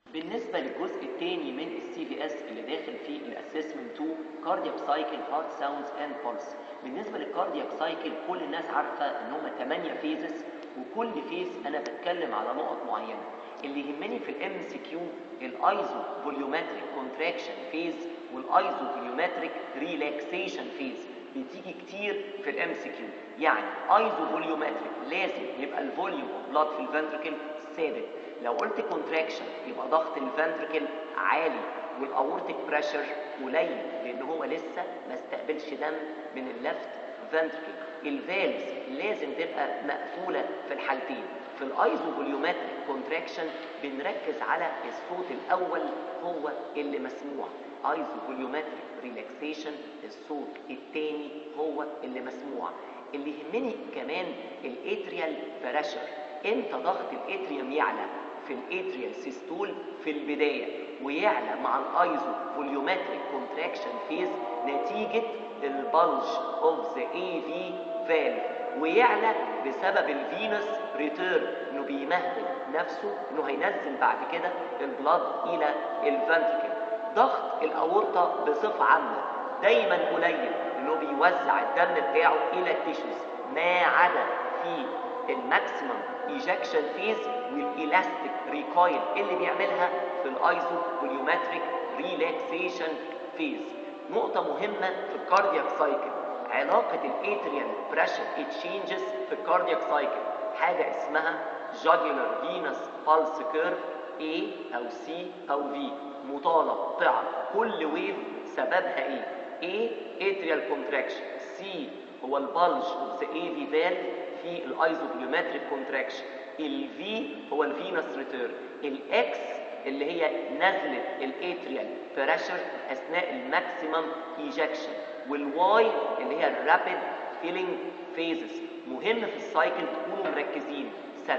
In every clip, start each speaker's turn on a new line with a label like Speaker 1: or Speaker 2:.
Speaker 1: بالنسبة للجزء الثاني من السي في اس اللي داخل فيه الاسسمنت 2 كاردياك سايكل هارت ساوندز اند بولس بالنسبة للكاردياك سايكل كل الناس عارفة ان هم 8 فيزز وكل فيز انا بتكلم على نقط معينة اللي يهمني في الام سي كيو الايزو فوليومتريك كونتراكشن فيز والايزو فوليومتريك ريلاكسيشن فيز بتيجي كتير في الام سي كيو يعني ايزو فوليومتريك لازم يبقى الفوليوم اوف بلاد في الفنتركل ثابت لو قلت كونتراكشن يبقى ضغط الفنتركل عالي والاورتيك بريشر قليل لان هو لسه ما استقبلش دم من اللفت فنتركل الفالفز لازم تبقى مقفوله في الحالتين في الايزو فوليومتريك كونتراكشن بنركز على الصوت الاول هو اللي مسموع ايزو فوليومتريك ريلاكسيشن الصوت الثاني هو اللي مسموع اللي يهمني كمان الاتريال بريشر امتى ضغط الاتريوم يعلى في الاتريال سيستول في البدايه ويعلى مع الايزو فوليومتريك كونتراكشن فيز نتيجه البلج اوف ذا اي في فالف ويعلى بسبب الفينس ريتيرن انه بيمهد نفسه انه هينزل بعد كده البلاد الى الفنتركل ضغط الاورطه بصفه عامه دايما قليل انه بيوزع الدم بتاعه الى التيشوز ما عدا في الماكسيمم ايجكشن فيز والالاستيك ريكويل اللي بيعملها في الايزو فوليومتريك ريلاكسيشن فيز نقطة مهمة في الكاردياك سايكل علاقة الاتريال بريشر تشينجز في الكاردياك سايكل حاجة اسمها jugular venous pulse curve A أو C أو V مطالة تعب كل ويف سببها ايه A atrial contraction C هو البلج اوف ذا اي في فالف في الايزوفوليومتريك كونتراكشن الفي هو الفينس ريتيرن الاكس اللي هي نزله الاتريال بريشر اثناء الماكسيمم ايجكشن والواي اللي هي الرابيد فيلينج فيزز مهم في السايكل تكونوا مركزين 70%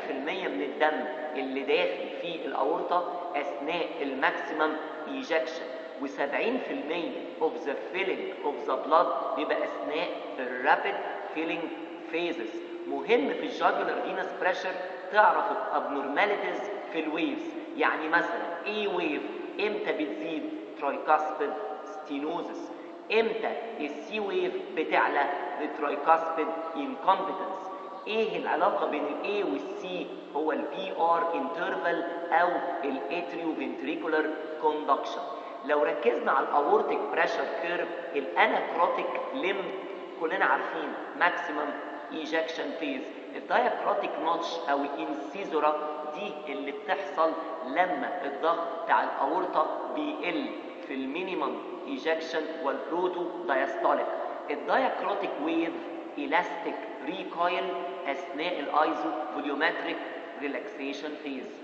Speaker 1: من الدم اللي داخل في الاورطه اثناء الماكسيمم ايجكشن و70% of the filling of the blood بيبقى اثناء الرابيد فيلينج فيزز مهم في الجاجولار فينس بريشر تعرف الابنورماليتيز في الويفز يعني مثلا اي ويف امتى بتزيد ترايكاسبيد ستينوزس امتى السي ويف بتعلى لترايكاسبيد انكومبتنس ايه العلاقه بين الاي والسي هو البي ار انترفال او الاتريو فنتريكولار كوندكشن لو ركزنا على الاورتيك بريشر كيرف الاناكروتيك ليم كلنا عارفين ماكسيمم ايجكشن فيز الدايكروتيك نوتش او الانسيزورا دي اللي بتحصل لما الضغط بتاع الاورطه بيقل في المينيمم ايجكشن والبروتو دايستوليك الدايكروتيك ويف الاستيك ريكويل اثناء الايزو فوليومتريك ريلاكسيشن فيز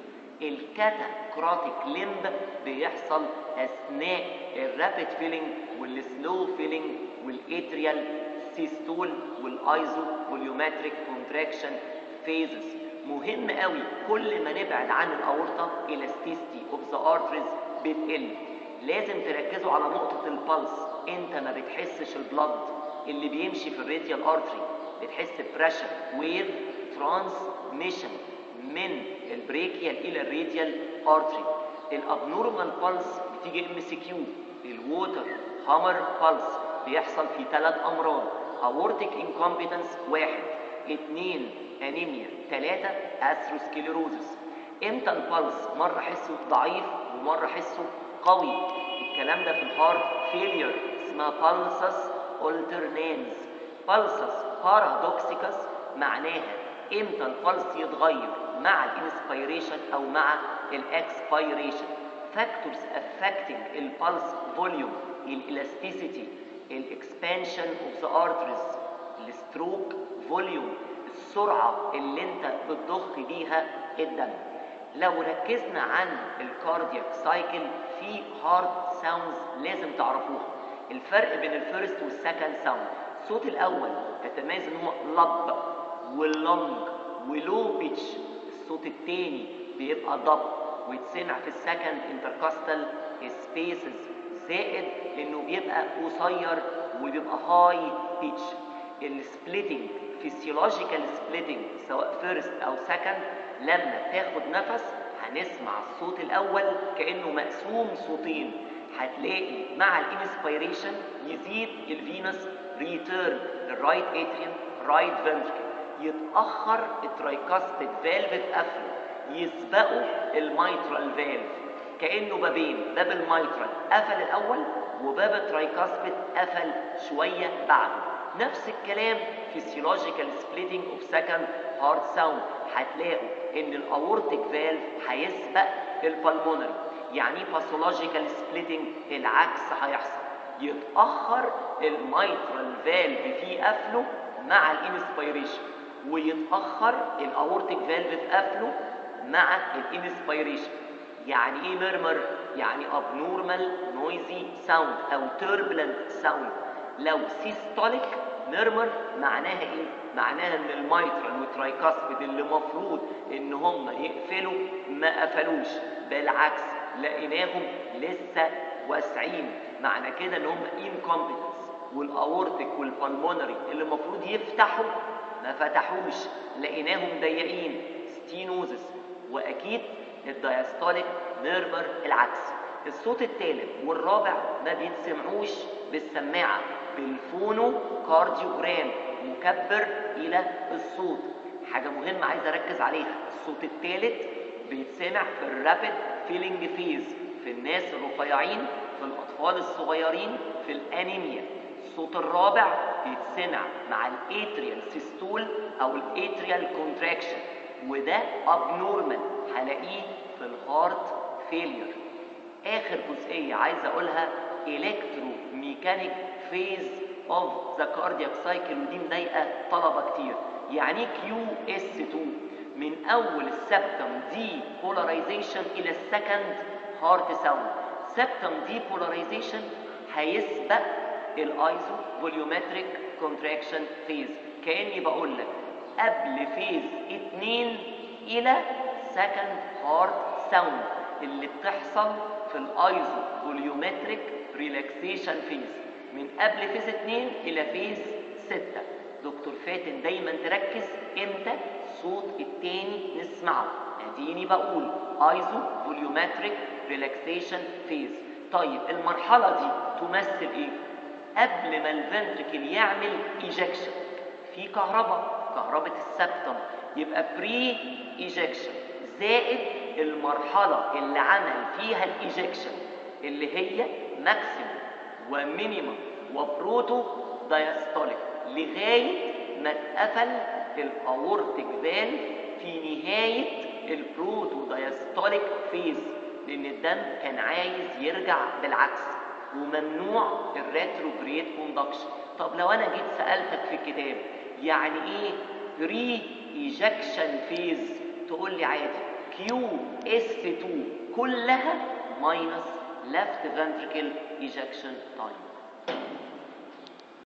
Speaker 1: الكاتاكروتيك ليمب بيحصل اثناء الرابيد فيلينج والسلو فيلينج والاتريال سيستول والايزو فوليومتريك كونتراكشن فيزز مهم قوي كل ما نبعد عن الاورطه الاستيستي اوف ذا ارتريز بتقل لازم تركزوا على نقطه البلس انت ما بتحسش البلد اللي بيمشي في الراديال ارتري بتحس بريشر ويف ترانسميشن من البريكيال الى الراديال ارتري الابنورمال بالس بتيجي ام سي كيو الووتر هامر بالس بيحصل في ثلاث امراض اورتيك انكومبتنس واحد اثنين انيميا ثلاثة اثروسكليروزس امتى البلس مرة احسه ضعيف ومرة احسه قوي الكلام ده في الهارت فيلير اسمها بالسس اولترنانز بالسس بارادوكسيكس معناها امتى البلس يتغير مع الانسبيريشن او مع الاكسبيريشن فاكتورز افكتنج البلس فوليوم الالاستيسيتي الاكسبانشن اوف ذا ارتريز الستروك فوليوم السرعه اللي انت بتضخ بيها الدم لو ركزنا عن الكاردياك سايكل في هارد ساوندز لازم تعرفوها الفرق بين الفيرست والسكند ساوند الصوت الاول يتميز ان هو لب واللونج ولو بيتش الصوت الثاني بيبقى ضب ويتسمع في السكند انتركاستال سبيسز زائد انه بيبقى قصير وبيبقى هاي بيتش السبليتنج فيسيولوجيكال سبليتنج سواء فيرست او سكند لما تاخد نفس هنسمع الصوت الاول كانه مقسوم صوتين هتلاقي مع الانسبيريشن يزيد الفينس ريتيرن الرايت اتريوم رايت فنتركل يتاخر الترايكاستيد فالف اتقفل يسبقوا الميترال فالف كانه بابين باب الميترال قفل الاول وباب الترايكاسبيد قفل شويه بعده نفس الكلام فيسيولوجيكال سبليتنج اوف سكند هارت ساوند هتلاقوا ان الاورتيك فالف هيسبق البلمونري يعني ايه باثولوجيكال سبليتنج العكس هيحصل يتاخر الميترال فالف في قفله مع الانسبيريشن ويتاخر الاورتيك فالف في قفله مع الانسبيريشن يعني ايه ميرمر يعني abnormal noisy sound او turbulent sound لو systolic murmur معناها ايه معناها ان الميترال والترايكاسبيد اللي مفروض ان هم يقفلوا ما قفلوش بالعكس لقيناهم لسه واسعين معنى كده ان هم incompetence والاورتيك والبلمونري اللي المفروض يفتحوا ما فتحوش لقيناهم ضيقين ستينوزس واكيد الدايستوليك ميرمر العكس الصوت الثالث والرابع ما بيتسمعوش بالسماعه بالفونو كارديوجرام مكبر الى الصوت حاجه مهمه عايز اركز عليها الصوت الثالث بيتسمع في الرابid فيلينج فيز في الناس الرفيعين في الاطفال الصغيرين في الانيميا الصوت الرابع بيتسمع مع الاتريال سيستول او الاتريال كونتراكشن وده ابنورمال هلاقيه في الهارت فيلير اخر جزئيه عايز اقولها الكترو ميكانيك فيز اوف ذا كاردياك سايكل ودي مضايقه طلبه كتير يعني كيو اس 2 من اول السبتم دي بولاريزيشن الى السكند هارت ساوند سبتم دي بولاريزيشن هيسبق الايزو فوليومتريك كونتراكشن فيز كاني بقول لك قبل فيز 2 الى سكند هارت ساوند اللي بتحصل في الايزو فوليومتريك ريلاكسيشن فيز من قبل فيز 2 الى فيز 6 دكتور فاتن دايما تركز امتى الصوت التاني نسمعه اديني بقول ايزو فوليومتريك ريلاكسيشن فيز طيب المرحله دي تمثل ايه قبل ما الفنتركل يعمل ايجكشن في كهرباء كهرباء السبتم يبقى بري ايجكشن زائد المرحله اللي عمل فيها الايجكشن اللي هي ماكسيموم ومينيمم وبروتو دايستوليك لغايه ما اتقفل الاورتيك فالف في نهايه البروتو دايستوليك فيز لان الدم كان عايز يرجع بالعكس وممنوع الريتروجريد كوندكشن طب لو انا جيت سالتك في الكتاب يعني ايه بري ايجكشن فيز تقول لي عادي كيو اس 2 كلها ماينس left ventricle ejection time